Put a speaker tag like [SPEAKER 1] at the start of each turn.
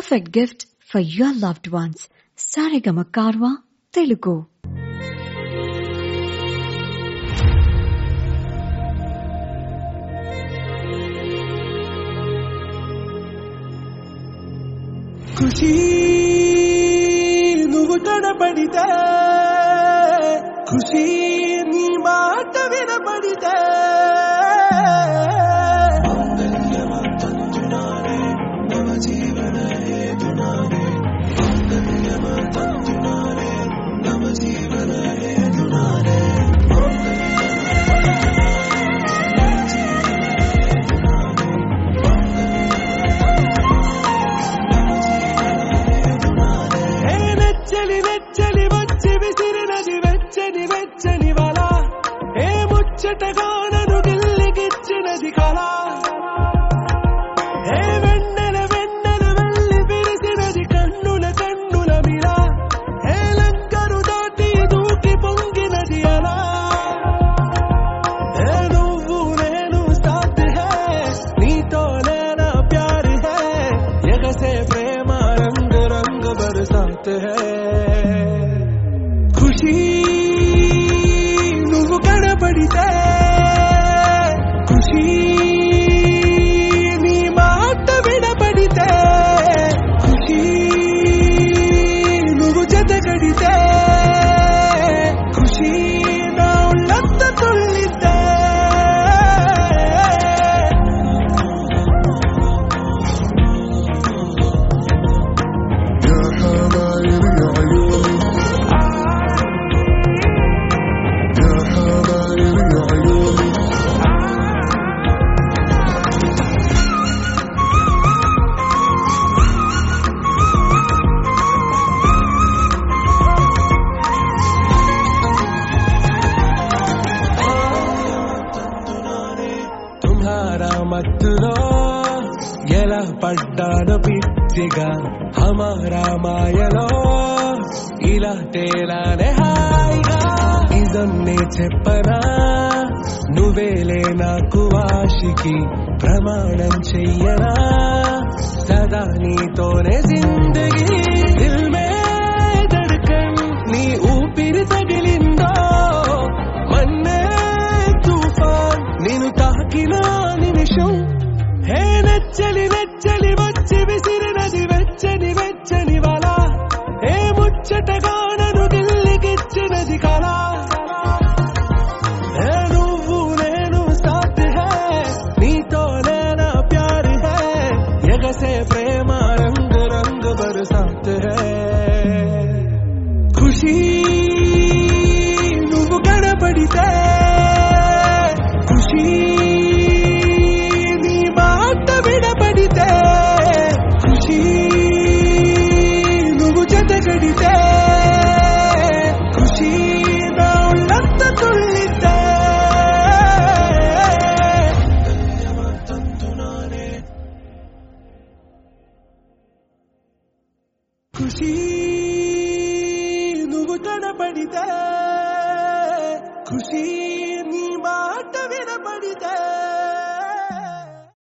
[SPEAKER 1] perfect gift for your loved ones. Sarigama Karwa, Telugu.
[SPEAKER 2] ఖుషి నువ్వు తడబడితే ఖుషి నీ మాట వినబడితే ఏ నెచ్చలి నెచ్చలి వచ్చి విసిరినది వెచ్చని వెచ్చని వల ఏ ముచ్చటగానను గిల్లిగిచ్చినది కళ ఏ వెన్నెల వెన్నెల వెళ్ళి విరిసినది కన్నుల కన్నుల మిల ఏ లంకరు దాటి దూకి పొంగినది అలా ఏ నువ్వు నేను సాథ్ హే నీతో లేనా ప్యార్ హే ఎగసే ప్రేమ రంగు రంగు బరసాత్ హే ఖుషి నువ్వు కనబడితే ఖుషి నీ మాట వినబడితే ఖుషి నువ్వు జతగడితే ఖుషి నా ఉళ్ళంత తుళ్ళితే
[SPEAKER 3] يا حبايب عيوني يا حبايب عيوني
[SPEAKER 2] తుమ్హారా మత్తులో ఎలా పడ్డాను పిచ్చిగా హమారా మాయలో ఇలా తేలానే హాయిగా నిజంనే చెప్పనా నువ్వేలే నాకు ఆశికి ప్రమాణం చెయ్యనా సదా నీతోనే జిందగీ దిల్ మే ధడ్కన్ నీ ఊపిరి తగిలిందో మన్నే తుఫాన్ నేను తాకిన నిమిషం హే నచ్చలి నచ్చలి వచ్చి విసిరినది వెచ్చని వెచ్చని వల ఏ ముచ్చటగానను గిల్లిగిచ్చినది కళ ఏ నువ్వు నేను సాథ్ హే నీతో లేనా ప్యార్ హే ఎగసే ప్రేమ రంగు రంగు బరసాత్ హే ఖుషి నువ్వు కనబడితే ఖుషి నీ మాట వినబడితే ఖుషి నువ్వు జతగడితే ఖుషి నా ఉళ్ళంత తుళ్ళితే ఖుషి నువ్వు కనబడితే ఖుషి